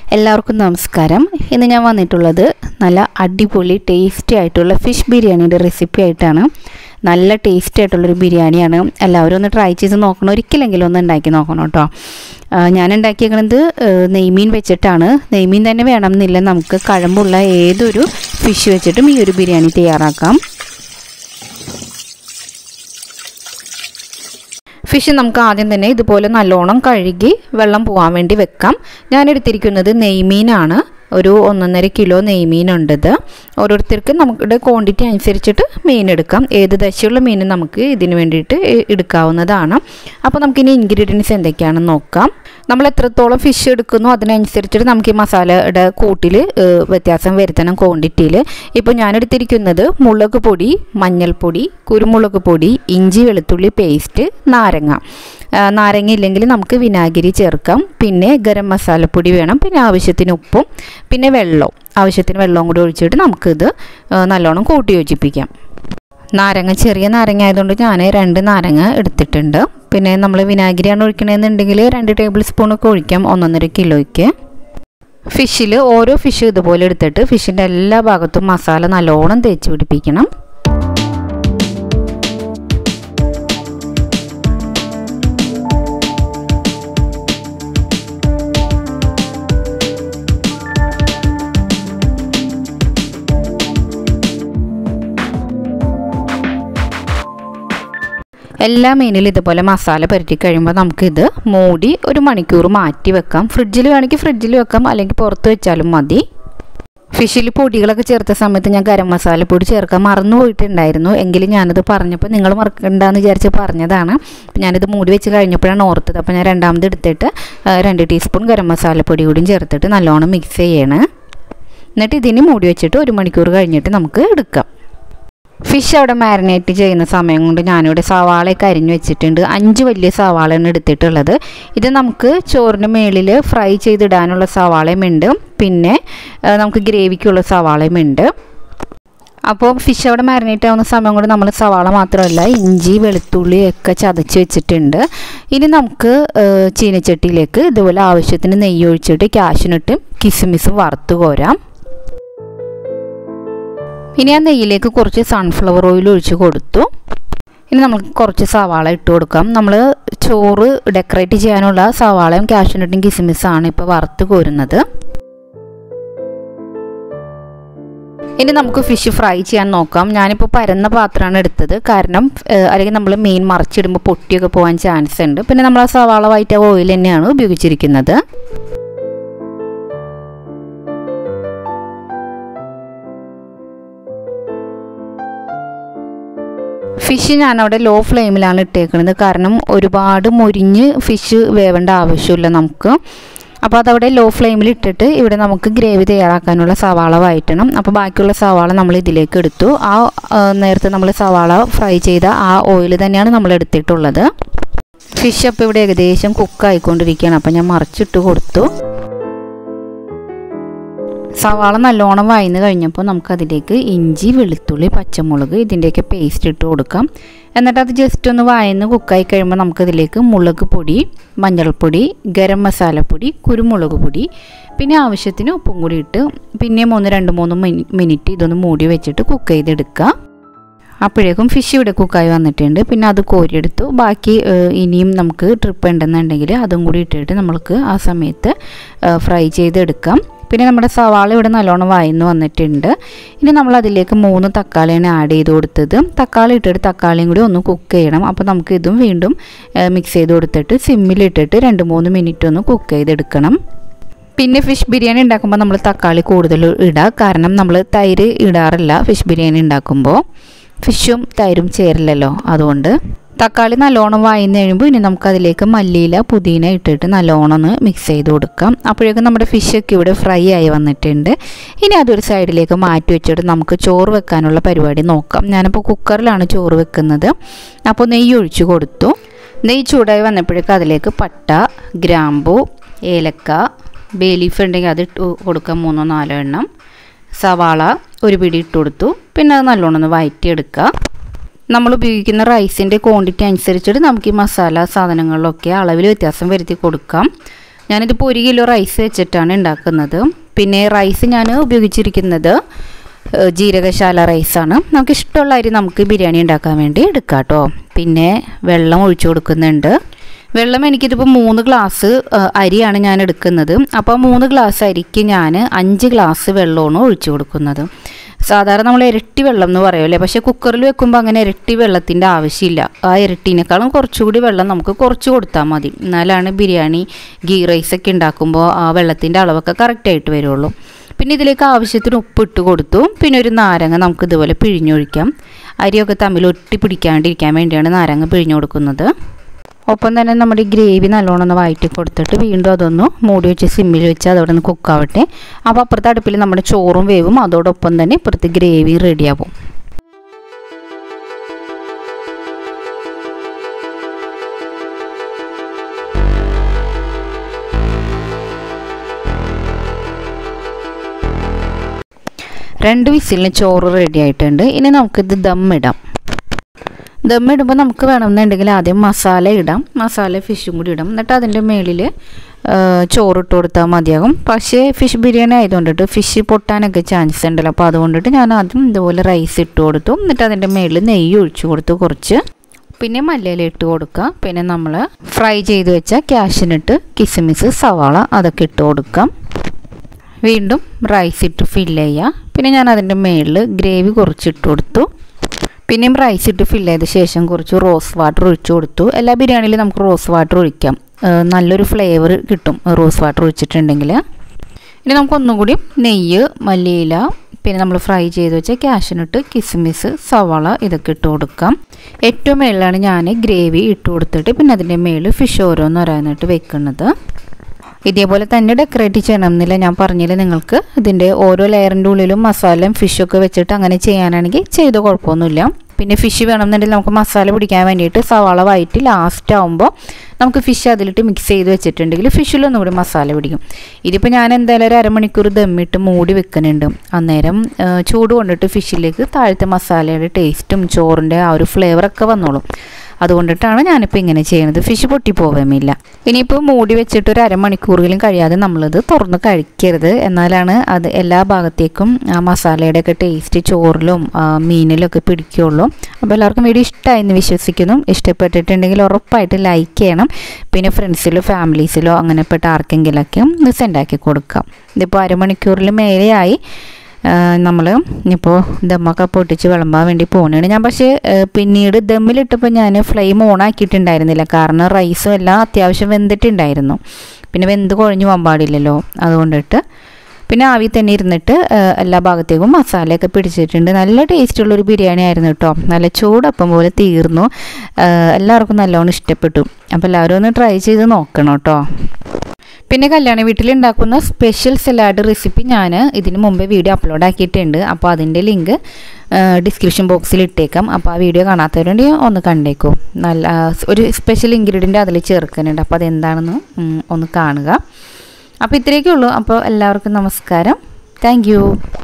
എല്ലാവർക്കും നമസ്കാരം ഇന്ന് ഞാൻ വന്നിട്ടുള്ളത് നല്ല അടിപൊളി ടേസ്റ്റി ആയിട്ടുള്ള ഫിഷ് ബിരിയാണിയുടെ റെസിപ്പി ആയിട്ടാണ് നല്ല ടേസ്റ്റി ആയിട്ടുള്ളൊരു ബിരിയാണിയാണ് എല്ലാവരും ഒന്ന് ട്രൈ ചെയ്ത് നോക്കണം ഒരിക്കലെങ്കിലും ഒന്ന് ഉണ്ടാക്കി നോക്കണം കേട്ടോ ആ, ഞാൻ ഉണ്ടാക്കിയേക്കണത് നെയ്മീൻ വെച്ചിട്ടാണ് നെയ്മീൻ തന്നെ വേണമെന്നില്ല നമുക്ക് കഴമ്പുള്ള ഏതൊരു ഫിഷ് വെച്ചിട്ടും ഈ ഒരു ബിരിയാണി തയ്യാറാക്കാം ഫിഷ് നമുക്ക് ആദ്യം തന്നെ ഇതുപോലെ നല്ലോണം കഴുകി വെള്ളം പോകാൻ വേണ്ടി വെക്കാം ഞാൻ എടുത്തിരിക്കുന്നത് നെയ്മീനാണ് ഒരു ഒന്നൊന്നര കിലോ നെയ്മീനുണ്ട് ഇത് ഓരോരുത്തർക്ക് നമ്മുടെ ക്വാണ്ടിറ്റി അനുസരിച്ചിട്ട് മീൻ എടുക്കാം ഏത് ദശയുള്ള മീൻ നമുക്ക് ഇതിന് വേണ്ടിയിട്ട് എ- എടുക്കാവുന്നതാണ് അപ്പോൾ നമുക്കിനി ഇൻഗ്രീഡിയൻസ് എന്തൊക്കെയാണെന്ന് നോക്കാം നമ്മൾ എത്രത്തോളം ഫിഷ് എടുക്കുന്നു അതിനനുസരിച്ചിട്ട് നമുക്ക് ഈ മസാലയുടെ കൂട്ടിൽ വ്യത്യാസം വരുത്തണം ക്വാണ്ടിറ്റിയിൽ ഇപ്പോൾ ഞാൻ എടുത്തിരിക്കുന്നത് മുളക് പൊടി മഞ്ഞൾപ്പൊടി കുരുമുളക് പൊടി ഇഞ്ചി വെളുത്തുള്ളി പേസ്റ്റ് നാരങ്ങ ആ, നാരങ്ങ ഇല്ലെങ്കിൽ നമുക്ക് വിനാഗിരി ചേർക്കാം പിന്നെ ഗരം മസാലപ്പൊടി വേണം പിന്നെ ആവശ്യത്തിന് ഉപ്പും പിന്നെ വെള്ളവും ആവശ്യത്തിന് വെള്ളവും കൂടി ഒഴിച്ചിട്ട് നമുക്കിത് ആ, നല്ലോണം കൂട്ടി യോജിപ്പിക്കാം നാരങ്ങ ചെറിയ നാരങ്ങ ആയതുകൊണ്ട് ഞാൻ രണ്ട് നാരങ്ങ എടുത്തിട്ടുണ്ട് പിന്നെ നമ്മൾ വിനാഗിരിയാണ് ഒഴിക്കണമെന്നുണ്ടെങ്കിൽ രണ്ട് ടേബിൾ സ്പൂണൊക്കെ ഒഴിക്കാം ഒന്നൊന്നര കിലോയ്ക്ക് ഫിഷിൽ ഓരോ ഫിഷ് ഇതുപോലെ എടുത്തിട്ട് ഫിഷിൻ്റെ എല്ലാ ഭാഗത്തും മസാല നല്ലോണം തേച്ച് പിടിപ്പിക്കണം എല്ലാ മീനിലും ഇതുപോലെ മസാല പുരട്ടി കഴിയുമ്പോൾ നമുക്കിത് മൂടി ഒരു മണിക്കൂർ മാറ്റി വെക്കാം ഫ്രിഡ്ജിൽ വേണമെങ്കിൽ ഫ്രിഡ്ജിൽ വെക്കാം അല്ലെങ്കിൽ പുറത്ത് വെച്ചാലും മതി ഫിഷിൽ പൊടികളൊക്കെ ചേർത്ത സമയത്ത് ഞാൻ ഗരം മസാല പൊടി ചേർക്കാൻ മറന്നു പോയിട്ടുണ്ടായിരുന്നു എങ്കിലും ഞാനത് പറഞ്ഞപ്പോൾ നിങ്ങൾ മറക്കണ്ടെന്ന് വിചാരിച്ച് പറഞ്ഞതാണ് അപ്പോൾ ഞാനിത് മൂടി വെച്ച് കഴിഞ്ഞപ്പോഴാണ് ഓർത്തത് അപ്പോൾ ഞാൻ രണ്ടാമത് എടുത്തിട്ട് ആ, രണ്ട് ടീസ്പൂൺ ഗരം മസാല പൊടി കൂടിയും ചേർത്തിട്ട് നല്ലോണം മിക്സ് ചെയ്യണം എന്നിട്ട് ഇതിന് മൂടി വെച്ചിട്ട് ഒരു മണിക്കൂർ കഴിഞ്ഞിട്ട് നമുക്ക് എടുക്കാം ഫിഷ് അവിടെ മാരിനേറ്റ് ചെയ്യുന്ന സമയം കൊണ്ട് ഞാനിവിടെ സവാളയൊക്കെ അരിഞ്ഞു വെച്ചിട്ടുണ്ട് അഞ്ച് വലിയ സവാളയാണ് എടുത്തിട്ടുള്ളത് ഇത് നമുക്ക് ചോറിന് മേളിൽ ഫ്രൈ ചെയ്തിടാനുള്ള സവാളയും ഉണ്ട് പിന്നെ ആ, നമുക്ക് ഗ്രേവിക്കുള്ള സവാളയും ഉണ്ട് അപ്പോൾ ഫിഷ് അവിടെ മാരിനേറ്റ് ആവുന്ന സമയം കൊണ്ട് നമ്മൾ സവാള മാത്രമല്ല ഇഞ്ചി വെളുത്തുള്ളി ഒക്കെ ചതച്ച് വെച്ചിട്ടുണ്ട് ഇനി നമുക്ക് ആ, ചീനച്ചട്ടിയിലേക്ക് ഇതുപോലെ ആവശ്യത്തിന് നെയ്യ് ഒഴിച്ചിട്ട് കാഷ്യൂനട്ടും കിസ്മിസും വറുത്ത് കോരാം ഇനി ആ നെയ്യിലേക്ക് കുറച്ച് സൺഫ്ലവർ ഓയിൽ ഒഴിച്ച് കൊടുത്തു ഇനി നമുക്ക് കുറച്ച് സവാള ഇട്ട് കൊടുക്കാം നമ്മൾ ചോറ് ഡെക്കറേറ്റ് ചെയ്യാനുള്ള സവാളയും കാഷ്യൂനട്ടും കിസ്മിസാണ് ഇപ്പോൾ വറുത്ത് കോരുന്നത് ഇനി നമുക്ക് ഫിഷ് ഫ്രൈ ചെയ്യാൻ നോക്കാം ഞാനിപ്പോൾ പരന്ന പാത്രമാണ് എടുത്തത് കാരണം ഏഹ്, അല്ലെങ്കിൽ നമ്മൾ മീൻ മറിച്ചിടുമ്പോൾ പൊട്ടിയൊക്കെ പോകാൻ ചാൻസ് ഉണ്ട് പിന്നെ നമ്മൾ ആ സവാള വൈറ്റ് ഓയിൽ തന്നെയാണ് ഉപയോഗിച്ചിരിക്കുന്നത് ഫിഷ് ഞാനവിടെ ലോ ഫ്ലെയിമിലാണ് ഇട്ടേക്കുന്നത് കാരണം ഒരുപാട് മുരിഞ്ഞ് ഫിഷ് വേവേണ്ട ആവശ്യമില്ല നമുക്ക് അപ്പോൾ അതവിടെ ലോ ഫ്ലെയിമിൽ ഇട്ടിട്ട് ഇവിടെ നമുക്ക് ഗ്രേവി തയ്യാറാക്കാനുള്ള സവാള വഴറ്റണം അപ്പോൾ ബാക്കിയുള്ള സവാള നമ്മൾ ഇതിലേക്ക് എടുത്തു ആ ആ, നേരത്തെ നമ്മൾ സവാള ഫ്രൈ ചെയ്ത ആ ഓയിൽ തന്നെയാണ് നമ്മൾ എടുത്തിട്ടുള്ളത് ഫിഷ് അപ്പോൾ ഇവിടെ ഏകദേശം കുക്ക് ആയിക്കൊണ്ടിരിക്കുകയാണ് അപ്പോൾ ഞാൻ മറിച്ചിട്ട് കൊടുത്തു സവാള നല്ലോണം വഴന്ന് കഴിഞ്ഞപ്പോൾ നമുക്കതിലേക്ക് ഇഞ്ചി വെളുത്തുള്ളി പച്ചമുളക് ഇതിൻ്റെയൊക്കെ പേസ്റ്റ് ഇട്ട് കൊടുക്കാം എന്നിട്ട് അത് ജസ്റ്റ് ഒന്ന് വഴന്ന് കുക്കായി കഴിയുമ്പോൾ നമുക്കതിലേക്ക് മുളക് പൊടി മഞ്ഞൾപ്പൊടി ഗരം മസാലപ്പൊടി കുരുമുളക് പൊടി പിന്നെ ആവശ്യത്തിന് ഉപ്പും കൂടി ഇട്ട് പിന്നെയും ഒന്ന് രണ്ട് മൂന്ന് മിനി- മിനിറ്റ് ഇതൊന്ന് മൂടി വെച്ചിട്ട് കുക്ക് ചെയ്തെടുക്കുക അപ്പോഴേക്കും ഫിഷ് ഇവിടെ കുക്കായി വന്നിട്ടുണ്ട് പിന്നെ അത് കോരിയെടുത്തു ബാക്കി ഏഹ്, ഇനിയും നമുക്ക് ട്രിപ്പ് ഉണ്ടെന്നുണ്ടെങ്കിൽ അതും കൂടി ഇട്ടിട്ട് നമുക്ക് ആ സമയത്ത് ഫ്രൈ ചെയ്തെടുക്കാം പിന്നെ നമ്മുടെ സവാള ഇവിടെ നല്ലോണം വയന്ന് വന്നിട്ടുണ്ട് ഇനി നമ്മൾ അതിലേക്ക് മൂന്ന് തക്കാളിയാണ് ആഡ് ചെയ്ത് കൊടുത്തത് തക്കാളി ഇട്ടിട്ട് തക്കാളിയും കൂടി ഒന്ന് കുക്ക് ചെയ്യണം അപ്പോൾ നമുക്ക് ഇതും വീണ്ടും മിക്സ് ചെയ്ത് കൊടുത്തിട്ട് സിമ്മിലിട്ടിട്ട് രണ്ട് മൂന്ന് മിനിറ്റ് ഒന്ന് കുക്ക് ചെയ്തെടുക്കണം പിന്നെ ഫിഷ് ബിരിയാണി ഉണ്ടാക്കുമ്പോൾ നമ്മൾ തക്കാളി കൂടുതൽ ഇടുക കാരണം നമ്മൾ തൈര് ഇടാറില്ല ഫിഷ് ബിരിയാണി ഉണ്ടാക്കുമ്പോൾ ഫിഷും തൈരും ചേരില്ലല്ലോ അതുകൊണ്ട് തക്കാളി നല്ലോണം വായിന്ന് കഴിയുമ്പോൾ ഇനി നമുക്കതിലേക്ക് മല്ലിയില പുതിന ഇട്ടിട്ട് നല്ലോണം ഒന്ന് മിക്സ് ചെയ്ത് കൊടുക്കാം അപ്പോഴേക്കും നമ്മുടെ ഫിഷൊക്കെ ഇവിടെ ഫ്രൈ ആയി വന്നിട്ടുണ്ട് ഇനി അതൊരു സൈഡിലേക്ക് മാറ്റി വെച്ചിട്ട് നമുക്ക് ചോറ് വെക്കാനുള്ള പരിപാടി നോക്കാം ഞാനിപ്പോൾ കുക്കറിലാണ് ചോറ് വെക്കുന്നത് അപ്പോൾ നെയ്യ് ഒഴിച്ചു കൊടുത്തു നെയ്യ് ചൂടായി വന്നപ്പോഴേക്കും അതിലേക്ക് പട്ട ഗ്രാമ്പു ഏലക്ക ബേ ലീഫ് ഉണ്ടെങ്കിൽ അത് ഇട്ട് കൊടുക്കാം മൂന്നോ നാലോ എണ്ണം സവാള ഒരു പിടി ഇട്ട് കൊടുത്തു പിന്നെ അത് നല്ലോണം ഒന്ന് വഴറ്റിയെടുക്കുക നമ്മൾ ഉപയോഗിക്കുന്ന റൈസിൻ്റെ ക്വാണ്ടിറ്റി അനുസരിച്ചിട്ട് നമുക്ക് ഈ മസാല സാധനങ്ങളിലൊക്കെ അളവിൽ വ്യത്യാസം വരുത്തി കൊടുക്കാം ഞാനിതിപ്പോൾ ഒരു കിലോ റൈസ് വെച്ചിട്ടാണ് ഉണ്ടാക്കുന്നത് പിന്നെ റൈസ് ഞാൻ ഉപയോഗിച്ചിരിക്കുന്നത് ഏഹ്, ജീരകശാല റൈസാണ് നമുക്ക് ഇഷ്ടമുള്ള അരി നമുക്ക് ബിരിയാണി ഉണ്ടാക്കാൻ വേണ്ടി എടുക്കാം കേട്ടോ പിന്നെ വെള്ളം ഒഴിച്ചു കൊടുക്കുന്നുണ്ട് വെള്ളം എനിക്കിതിപ്പോൾ മൂന്ന് ഗ്ലാസ് ഏഹ്, അരിയാണ് ഞാൻ എടുക്കുന്നത് അപ്പോൾ മൂന്ന് ഗ്ലാസ് അരിക്ക് ഞാൻ അഞ്ച് ഗ്ലാസ് വെള്ളമാണ് ഒഴിച്ചു കൊടുക്കുന്നത് സാധാരണ നമ്മൾ ഇരട്ടി വെള്ളം എന്ന് പറയുമല്ലേ പക്ഷേ കുക്കറിൽ വെക്കുമ്പോൾ അങ്ങനെ ഇരട്ടി വെള്ളത്തിൻ്റെ ആവശ്യമില്ല ആ ഇരട്ടിനേക്കാളും കുറച്ചുകൂടി വെള്ളം നമുക്ക് കുറച്ച് കൊടുത്താൽ മതി എന്നാലാണ് ബിരിയാണി ഗീ റൈസ് ഒക്കെ ഉണ്ടാക്കുമ്പോൾ ആ വെള്ളത്തിൻ്റെ അളവൊക്കെ കറക്റ്റായിട്ട് വരുള്ളൂ പിന്നെ ഇതിലേക്ക് ആവശ്യത്തിന് ഉപ്പ് ഇട്ട് കൊടുത്തു പിന്നെ ഒരു നാരങ്ങ നമുക്ക് ഇതുപോലെ പിഴിഞ്ഞൊഴിക്കാം അരിയൊക്കെ തമ്മിൽ ഒട്ടി പിടിക്കാണ്ടിരിക്കാൻ വേണ്ടിയാണ് നാരങ്ങ പിഴിഞ്ഞു കൊടുക്കുന്നത് ഒപ്പം തന്നെ നമ്മുടെ ഈ ഗ്രേവി നല്ലോണം ഒന്ന് വഴറ്റി കൊടുത്തിട്ട് വീണ്ടും അതൊന്ന് മൂടി വെച്ച് സിമ്മിൽ വെച്ച് അതവിടെ നിന്ന് കുക്കാവട്ടെ അപ്പോൾ അപ്പുറത്തെ അടുപ്പിൽ നമ്മുടെ ചോറും വേവും അതോടൊപ്പം തന്നെ ഇപ്പുറത്ത് ഗ്രേവി റെഡിയാവും രണ്ട് വിസിലിന് ചോറ് റെഡി ആയിട്ടുണ്ട് ഇനി നമുക്കിത് ദം ഇടാം ദം ഇടുമ്പോൾ നമുക്ക് വേണമെന്നുണ്ടെങ്കിൽ ആദ്യം മസാല ഇടാം മസാല ഫിഷും കൂടി ഇടാം എന്നിട്ട് അതിൻ്റെ മേളിൽ ചോറ് ഇട്ട് കൊടുത്താൽ മതിയാകും പക്ഷേ ഫിഷ് ബിരിയാണി ആയതുകൊണ്ടിട്ട് ഫിഷ് പൊട്ടാനൊക്കെ ചാൻസ് ഉണ്ടല്ലോ അപ്പോൾ അതുകൊണ്ടിട്ട് ഞാൻ ആദ്യം ഇതുപോലെ റൈസ് ഇട്ട് കൊടുത്തു എന്നിട്ട് അതിൻ്റെ മേളിൽ നെയ്യ് ഒഴിച്ചു കൊടുത്തു കുറച്ച് പിന്നെ മല്ലിയില ഇട്ട് കൊടുക്കുക പിന്നെ നമ്മൾ ഫ്രൈ ചെയ്ത് വെച്ച ക്യാഷിനിട്ട് കിസ്മിസ് സവാള അതൊക്കെ ഇട്ട് കൊടുക്കാം വീണ്ടും റൈസ് ഇട്ട് ഫില്ല് ചെയ്യുക പിന്നെ ഞാൻ അതിൻ്റെ മേളിൽ ഗ്രേവി കുറച്ചിട്ട് കൊടുത്തു പിന്നെയും റൈസ് ഇട്ട് ഫില്ല് ചെയ്ത ശേഷം കുറച്ച് റോസ് വാട്ടർ ഒഴിച്ചു കൊടുത്തു എല്ലാ ബിരിയാണിയിലും നമുക്ക് റോസ് വാട്ടർ ഒഴിക്കാം ഏഹ് നല്ലൊരു ഫ്ലേവർ കിട്ടും റോസ് വാട്ടർ ഒഴിച്ചിട്ടുണ്ടെങ്കിൽ ഇനി നമുക്ക് ഒന്നും കൂടി നെയ്യ് മല്ലിയില പിന്നെ നമ്മൾ ഫ്രൈ ചെയ്ത് വെച്ച ക്യാഷിനിട്ട് കിസ്മിസ് സവാള ഇതൊക്കെ ഇട്ട് കൊടുക്കാം ഏറ്റവും മേളിലാണ് ഞാൻ ഗ്രേവി ഇട്ട് കൊടുത്തിട്ട് പിന്നെ അതിൻ്റെ മേളിൽ ഫിഷ് ഓരോന്നോരോന്നിട്ട് വെക്കുന്നത് ഇതേപോലെ തന്നെ ഡെക്കറേറ്റ് ചെയ്യണമെന്നില്ല ഞാൻ പറഞ്ഞില്ല നിങ്ങൾക്ക് ഇതിൻ്റെ ഓരോ ലെയറിൻ്റെ ഉള്ളിലും മസാലയും ഫിഷൊക്കെ വെച്ചിട്ട് അങ്ങനെ ചെയ്യാനാണെങ്കിൽ ചെയ്ത് കുഴപ്പമൊന്നുമില്ല പിന്നെ ഫിഷ് വേണമെന്നുണ്ടെങ്കിൽ നമുക്ക് മസാല പിടിക്കാൻ വേണ്ടിയിട്ട് സവാള വയറ്റി ലാസ്റ്റ് ആകുമ്പോൾ നമുക്ക് ഫിഷ് അതിലിട്ട് മിക്സ് ചെയ്ത് വെച്ചിട്ടുണ്ടെങ്കിൽ ഫിഷിലൊന്നും കൂടി മസാല പിടിക്കും ഇതിപ്പോൾ ഞാൻ എന്തായാലും ഒരു അരമണിക്കൂർ ദമ്മിട്ട് മൂടി വെക്കുന്നുണ്ട് അന്നേരം ആ, ചൂട് കൊണ്ടിട്ട് ഫിഷിലേക്ക് താഴത്തെ മസാലയുടെ ടേസ്റ്റും ചോറിൻ്റെ ആ ഒരു ഫ്ലേവറൊക്കെ വന്നോളും അതുകൊണ്ടിട്ടാണ് ഞാനിപ്പോൾ ഇങ്ങനെ ചെയ്യുന്നത് ഫിഷ് പൊട്ടിപ്പോവുകയുമില്ല ഇനിയിപ്പോൾ മൂടി വെച്ചിട്ട് ഒരു അരമണിക്കൂറിലും കഴിയാതെ നമ്മളിത് തുറന്ന് കഴിക്കരുത് എന്നാലാണ് അത് എല്ലാ ഭാഗത്തേക്കും ആ മസാലയുടെ ഒക്കെ ടേസ്റ്റ് ചോറിലും ആ, മീനിലും ഒക്കെ പിടിക്കുകയുള്ളൂ അപ്പോൾ എല്ലാവർക്കും വീഡിയോ ഇഷ്ടമായി എന്ന് വിശ്വസിക്കുന്നു ഇഷ്ടപ്പെട്ടിട്ടുണ്ടെങ്കിൽ ഉറപ്പായിട്ട് ലൈക്ക് ചെയ്യണം പിന്നെ ഫ്രണ്ട്സിലോ ഫാമിലീസിലോ അങ്ങനെപ്പെട്ട ആർക്കെങ്കിലൊക്കെ ഒന്ന് സെൻഡാക്കി കൊടുക്കാം ഇതിപ്പോൾ അരമണിക്കൂറിൽ മേലെയായി നമ്മൾ ഇപ്പോൾ ദമ്മൊക്കെ പൊട്ടിച്ച് വിളമ്പാൻ വേണ്ടി പോകുന്നതാണ് ഞാൻ പക്ഷേ ആ, പിന്നീട് ദമ്മിലിട്ടപ്പോൾ ഞാൻ ഫ്ലെയിം ഓൺ ആക്കിയിട്ടുണ്ടായിരുന്നില്ല കാരണം റൈസും എല്ലാം അത്യാവശ്യം വെന്തിട്ടുണ്ടായിരുന്നു പിന്നെ വെന്ത് കുഴഞ്ഞു പോകാൻ പാടില്ലല്ലോ അതുകൊണ്ടിട്ട് പിന്നെ ആവി തന്നെ ഇരുന്നിട്ട് ആ, എല്ലാ ഭാഗത്തേക്കും മസാലയൊക്കെ പിടിച്ചിട്ടുണ്ട് നല്ല ടേസ്റ്റുള്ളൊരു ബിരിയാണി ആയിരുന്നു കേട്ടോ നല്ല ചൂടപ്പം പോലെ തീർന്നു ആ, എല്ലാവർക്കും നല്ലോണം ഇഷ്ടപ്പെട്ടു അപ്പോൾ എല്ലാവരും ഒന്ന് ട്രൈ ചെയ്ത് നോക്കണം കേട്ടോ പിന്നെ കല്യാണ വീട്ടിൽ ഉണ്ടാക്കുന്ന സ്പെഷ്യൽ സലാഡ് റെസിപ്പി ഞാൻ ഇതിന് മുമ്പേ വീഡിയോ അപ്ലോഡ് ആക്കിയിട്ടുണ്ട് അപ്പോൾ അതിൻ്റെ ലിങ്ക് ഡിസ്ക്രിപ്ഷൻ ബോക്സിൽ ഇട്ടേക്കാം അപ്പോൾ ആ വീഡിയോ കാണാത്തവരുണ്ടെങ്കിൽ ഒന്ന് കണ്ടേക്കൂ നല്ല ആ, ഒരു സ്പെഷ്യൽ ഇൻഗ്രീഡിയൻ്റ് അതിൽ ചേർക്കുന്നുണ്ട് അപ്പോൾ അതെന്താണെന്ന് ഉം, ഒന്ന് കാണുക അപ്പോൾ ഇത്രയൊക്കെ ഉള്ളൂ അപ്പോൾ എല്ലാവർക്കും നമസ്കാരം താങ്ക്